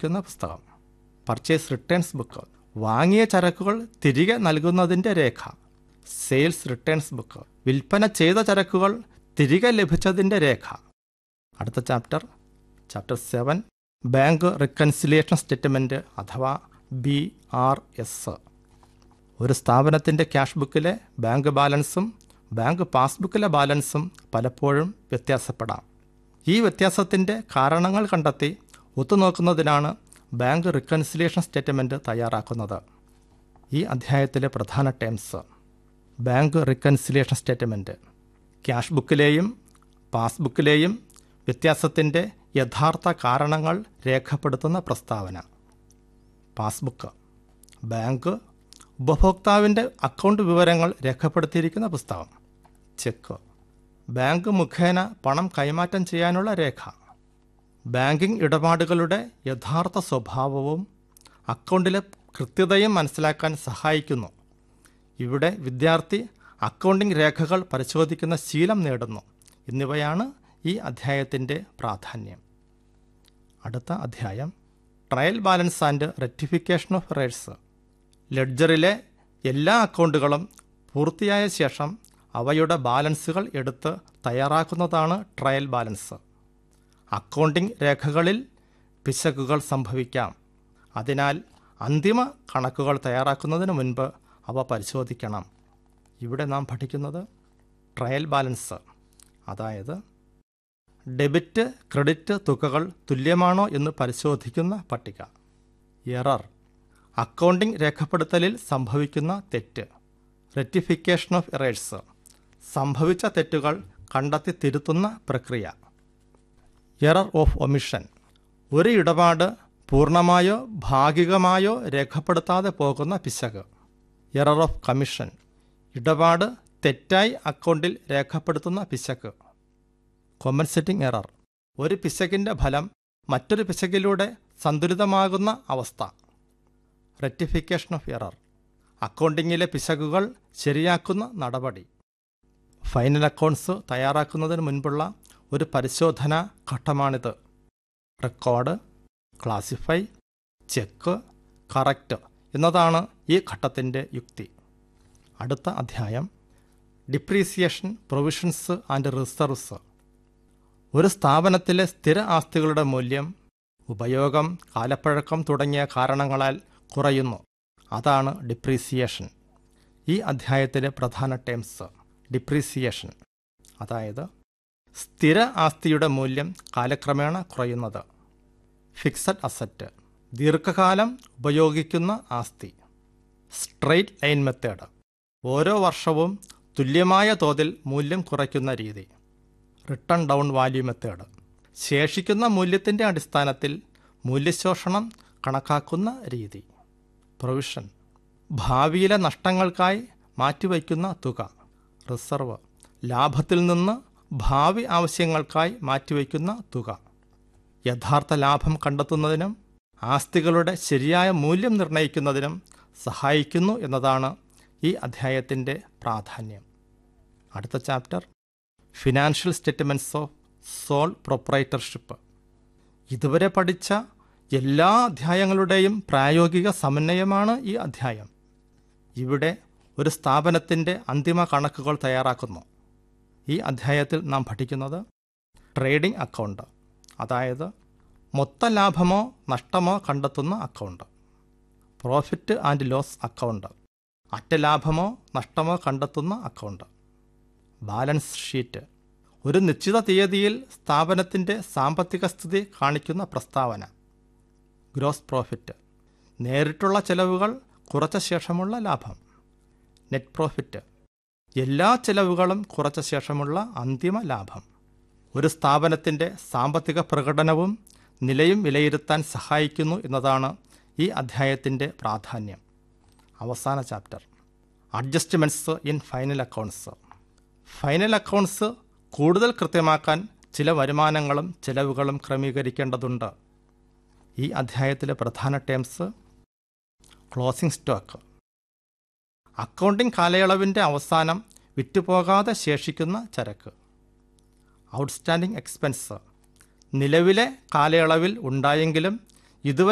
പരിശോധിക്കുന്ന പുസ്തകം purchase returns book വാങ്ങിയ ചരക്കുകൾ തിരികെ നൽകുന്നതിൻ്റെ രേഖ സെയിൽസ് റിട്ടേൺസ് ബുക്ക് വിൽപ്പന ചെയ്ത ചരക്കുകൾ തിരികെ ലഭിച്ചതിൻ്റെ രേഖ അടുത്ത chapter chapter seven bank reconciliation statement അഥവാ ബി ആർ എസ് ഒരു സ്ഥാപനത്തിൻ്റെ ക്യാഷ് ബുക്കിലെ ബാങ്ക് ബാലൻസും ബാങ്ക് പാസ്ബുക്കിലെ ബാലൻസും പലപ്പോഴും വ്യത്യാസപ്പെടാം ഈ വ്യത്യാസത്തിൻ്റെ കാരണങ്ങൾ കണ്ടെത്തി ഒത്തുനോക്കുന്നതിനാണ് ബാങ്ക് റിക്കൺസിലിയേഷൻ സ്റ്റേറ്റ്മെൻറ്റ് തയ്യാറാക്കുന്നത് ഈ അധ്യായത്തിലെ പ്രധാന terms bank reconciliation statement cash ബുക്കിലെയും പാസ്ബുക്കിലെയും വ്യത്യാസത്തിൻ്റെ യഥാർത്ഥ കാരണങ്ങൾ രേഖപ്പെടുത്തുന്ന പ്രസ്താവന പാസ്ബുക്ക് ബാങ്ക് ഉപഭോക്താവിൻ്റെ അക്കൗണ്ട് വിവരങ്ങൾ രേഖപ്പെടുത്തിയിരിക്കുന്ന പുസ്തകം ചെക്ക് ബാങ്ക് മുഖേന പണം കൈമാറ്റം ചെയ്യാനുള്ള രേഖ ബാങ്കിംഗ് ഇടപാടുകളുടെ യഥാർത്ഥ സ്വഭാവവും അക്കൗണ്ടിലെ കൃത്യതയും മനസ്സിലാക്കാൻ സഹായിക്കുന്നു ഇവിടെ വിദ്യാർത്ഥി അക്കൗണ്ടിംഗ് രേഖകൾ പരിശോധിക്കുന്ന ശീലം നേടുന്നു എന്നിവയാണ് ഈ അധ്യായത്തിൻ്റെ പ്രാധാന്യം അടുത്ത അധ്യായം trial balance and rectification of errors ലെഡ്ജറിലെ എല്ലാ അക്കൗണ്ടുകളും പൂർത്തിയായ ശേഷം അവയുടെ ബാലൻസുകൾ എടുത്ത് തയ്യാറാക്കുന്നതാണ് ട്രയൽ ബാലൻസ് അക്കൗണ്ടിംഗ് രേഖകളിൽ പിശകുകൾ സംഭവിക്കാം അതിനാൽ അന്തിമ കണക്കുകൾ തയ്യാറാക്കുന്നതിന് മുൻപ് അവ പരിശോധിക്കണം ഇവിടെ നാം പഠിക്കുന്നത് ട്രയൽ ബാലൻസ് അതായത് ഡെബിറ്റ് ക്രെഡിറ്റ് തുകകൾ തുല്യമാണോ എന്ന് പരിശോധിക്കുന്ന പട്ടിക എറർ അക്കൗണ്ടിംഗ് രേഖപ്പെടുത്തലിൽ സംഭവിക്കുന്ന തെറ്റ് റെറ്റിഫിക്കേഷൻ ഓഫ് എറേഴ്സ് സംഭവിച്ച തെറ്റുകൾ കണ്ടെത്തി തിരുത്തുന്ന പ്രക്രിയ എറർ ഓഫ് ഒമിഷൻ ഒരു ഇടപാട് പൂർണ്ണമായോ ഭാഗികമായോ രേഖപ്പെടുത്താതെ പോകുന്ന പിശക് എറർ ഓഫ് കമ്മീഷൻ ഇടപാട് തെറ്റായി അക്കൗണ്ടിൽ രേഖപ്പെടുത്തുന്ന പിശക് കോമ്പൻസേറ്റിംഗ് എറർ ഒരു പിശകിൻ്റെ ഫലം മറ്റൊരു പിശകിലൂടെ സന്തുലിതമാകുന്ന അവസ്ഥ റെറ്റിഫിക്കേഷൻ ഓഫ് എറർ അക്കൗണ്ടിങ്ങിലെ പിശകുകൾ ശരിയാക്കുന്ന നടപടി ഫൈനൽ അക്കൗണ്ട്സ് തയ്യാറാക്കുന്നതിന് മുൻപുള്ള ഒരു പരിശോധനാ ഘട്ടമാണിത് റെക്കോർഡ് ക്ലാസിഫൈ ചെക്ക് കറക്റ്റ് എന്നതാണ് ഈ ഘട്ടത്തിൻ്റെ യുക്തി അടുത്ത അധ്യായം ഡിപ്രീസിയേഷൻ പ്രൊവിഷൻസ് ആൻഡ് റിസർവ്സ് ഒരു സ്ഥാപനത്തിലെ സ്ഥിര ആസ്തികളുടെ മൂല്യം ഉപയോഗം കാലപ്പഴക്കം തുടങ്ങിയ കാരണങ്ങളാൽ കുറയുന്നു അതാണ് ഡിപ്രീസിയേഷൻ ഈ അധ്യായത്തിലെ പ്രധാന ടേംസ് ഡിപ്രീസിയേഷൻ അതായത് സ്ഥിര ആസ്തിയുടെ മൂല്യം കാലക്രമേണ കുറയുന്നത് ഫിക്സഡ് അസറ്റ് ദീർഘകാലം ഉപയോഗിക്കുന്ന ആസ്തി സ്ട്രെയിറ്റ് ലൈൻ മെത്തേഡ് ഓരോ വർഷവും തുല്യമായ തോതിൽ മൂല്യം കുറയ്ക്കുന്ന രീതി റിട്ടേൺ ഡൗൺ വാല്യൂ മെത്തേഡ് ശേഷിക്കുന്ന മൂല്യത്തിൻ്റെ അടിസ്ഥാനത്തിൽ മൂല്യശോഷണം കണക്കാക്കുന്ന രീതി പ്രൊവിഷൻ ഭാവിയിലെ നഷ്ടങ്ങൾക്കായി മാറ്റിവയ്ക്കുന്ന തുക റിസർവ് ലാഭത്തിൽ നിന്ന് ഭാവി ആവശ്യങ്ങൾക്കായി മാറ്റിവയ്ക്കുന്ന തുക യഥാർത്ഥ ലാഭം കണ്ടെത്തുന്നതിനും ആസ്തികളുടെ ശരിയായ മൂല്യം നിർണ്ണയിക്കുന്നതിനും സഹായിക്കുന്നു എന്നതാണ് ഈ അധ്യായത്തിൻ്റെ പ്രാധാന്യം അടുത്ത chapter financial statements of sole proprietorship ഇതുവരെ പഠിച്ച എല്ലാ അധ്യായങ്ങളുടെയും പ്രായോഗിക സമന്വയമാണ് ഈ അധ്യായം ഇവിടെ ഒരു സ്ഥാപനത്തിൻ്റെ അന്തിമ കണക്കുകൾ തയ്യാറാക്കുന്നു ഈ അധ്യായത്തിൽ നാം പഠിക്കുന്നത് ട്രേഡിംഗ് അക്കൗണ്ട് അതായത് മൊത്ത ലാഭമോ നഷ്ടമോ കണ്ടെത്തുന്ന account profit and loss account അറ്റ ലാഭമോ നഷ്ടമോ കണ്ടെത്തുന്ന അക്കൗണ്ട് ബാലൻസ് ഷീറ്റ് ഒരു നിശ്ചിത തീയതിയിൽ സ്ഥാപനത്തിൻ്റെ സാമ്പത്തിക സ്ഥിതി കാണിക്കുന്ന പ്രസ്താവന ഗ്രോസ് പ്രോഫിറ്റ് നേരിട്ടുള്ള ചെലവുകൾ കുറച്ച ശേഷമുള്ള ലാഭം നെറ്റ് പ്രോഫിറ്റ് എല്ലാ ചെലവുകളും കുറച്ച ശേഷമുള്ള അന്തിമ ലാഭം ഒരു സ്ഥാപനത്തിൻ്റെ സാമ്പത്തിക പ്രകടനവും നിലയും വിലയിരുത്താൻ സഹായിക്കുന്നു എന്നതാണ് ഈ അധ്യായത്തിൻ്റെ പ്രാധാന്യം അവസാന chapter adjustments in final accounts final accounts കൂടുതൽ കൃത്യമാക്കാൻ ചില വരുമാനങ്ങളും ചെലവുകളും ക്രമീകരിക്കേണ്ടതുണ്ട് ഈ അധ്യായത്തിലെ പ്രധാന ടേംസ് ക്ലോസിംഗ് സ്റ്റോക്ക് അക്കൗണ്ടിംഗ് കാലയളവിൻ്റെ അവസാനം വിറ്റുപോകാതെ ശേഷിക്കുന്ന ചരക്ക് ഔട്ട്സ്റ്റാൻഡിംഗ് എക്സ്പെൻസ് നിലവിലെ കാലയളവിൽ ഉണ്ടായെങ്കിലും ഇതുവരെ